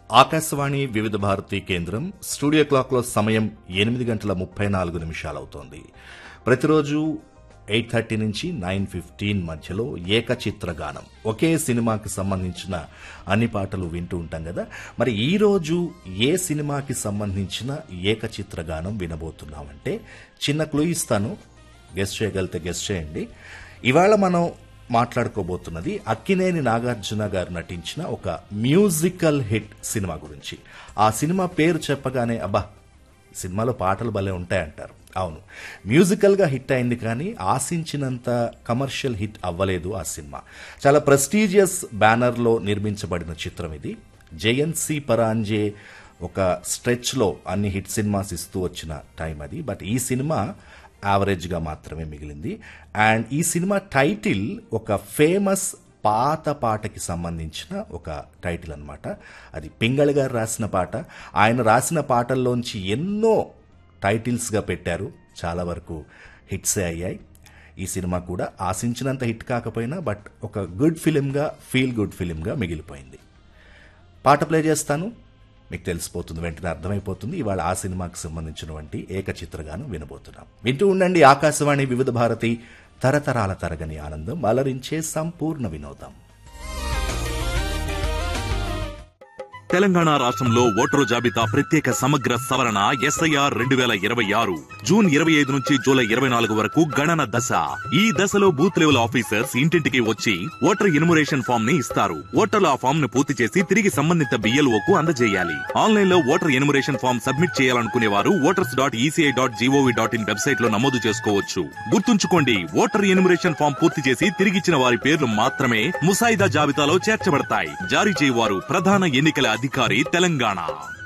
ఆకాశవాణి వివిధ భారతి కేంద్రం స్టూడియో క్లాక్లో సమయం ఎనిమిది గంటల ముప్పై నాలుగు నిమిషాలవుతోంది ప్రతిరోజు ఎయిట్ థర్టీ నుంచి నైన్ ఫిఫ్టీన్ మధ్యలో ఏకచిత్ర గానం ఒకే సినిమాకి సంబంధించిన అన్ని పాటలు వింటూ ఉంటాం కదా మరి ఈ రోజు ఏ సినిమాకి సంబంధించిన ఏకచిత్ర గానం వినబోతున్నామంటే చిన్న క్లూ ఇస్తాను గెస్ట్ చేయగలిగితే గెస్ట్ చేయండి ఇవాళ మనం మాట్లాడుకోబోతున్నది అక్కినేని నాగార్జున గారు నటించిన ఒక మ్యూజికల్ హిట్ సినిమా గురించి ఆ సినిమా పేరు చెప్పగానే అబ్బా సినిమాలో పాటలు భలే ఉంటాయంటారు అవును మ్యూజికల్ గా హిట్ అయింది కానీ ఆశించినంత కమర్షియల్ హిట్ అవ్వలేదు ఆ సినిమా చాలా ప్రెస్టీజియస్ బ్యానర్లో నిర్మించబడిన చిత్రం ఇది జయన్సి పరాంజే ఒక స్ట్రెచ్లో అన్ని హిట్ సినిమాస్ ఇస్తూ వచ్చిన టైం అది బట్ ఈ సినిమా యావరేజ్గా మాత్రమే మిగిలింది అండ్ ఈ సినిమా టైటిల్ ఒక ఫేమస్ పాత పాటకి సంబంధించిన ఒక టైటిల్ అన్నమాట అది పింగళి గారు రాసిన పాట ఆయన రాసిన పాటల్లోంచి ఎన్నో టైటిల్స్గా పెట్టారు చాలా వరకు హిట్సే అయ్యాయి ఈ సినిమా కూడా ఆశించినంత హిట్ కాకపోయినా బట్ ఒక గుడ్ ఫిలింగా ఫీల్ గుడ్ ఫిలింగా మిగిలిపోయింది పాట ప్లే చేస్తాను మీకు తెలిసిపోతుంది వెంటనే అర్థమైపోతుంది ఇవాళ ఆ సినిమాకి సంబంధించినటువంటి ఏకచిత్రగానం వినబోతున్నాం వింటూ ఉండండి ఆకాశవాణి వివిధ భారతి తరతరాల తరగని ఆనందం అలరించే సంపూర్ణ వినోదం తెలంగాణ రాష్ట్రంలో ఓటరు జాబితా ప్రత్యేక సమగ్ర సవరణ ఎస్ఐఆర్ రెండు వేల ఇరవై ఆరు జూన్ ఇరవై ఐదు నుంచి జూలై ఇరవై నాలుగు వరకు గణన దశ ఈ దశలో బూత్ లెవెల్ ఆఫీసర్స్ ఇంటింటికి వచ్చి ఓటర్ ఇనుమరేషన్ ఫామ్ ని ఇస్తారు ఓటర్లు ఆ ఫామ్ ను పూర్తి చేసి తిరిగి సంబంధిత బిఎల్ఓ కు అందజేయాలి ఆన్లైన్ లో ఓటర్ ఎనుమరేషన్ ఫామ్ సబ్మిట్ చేయాలనుకునే వారు voters dot ECI dot GOV dot in website లో నమోదు చేసుకోవచ్చు గుర్తుంచుకోండి ఓటర్ ఎనుమరేషన్ ఫామ్ పూర్తి చేసి తిరిగిచ్చిన వారి పేర్లు మాత్రమే ముసాయిదా జాబితాలో చేర్చబడతాయి జారీ చేయవారు ప్రధాన ఎన్నికల అధికారి తెలంగాణ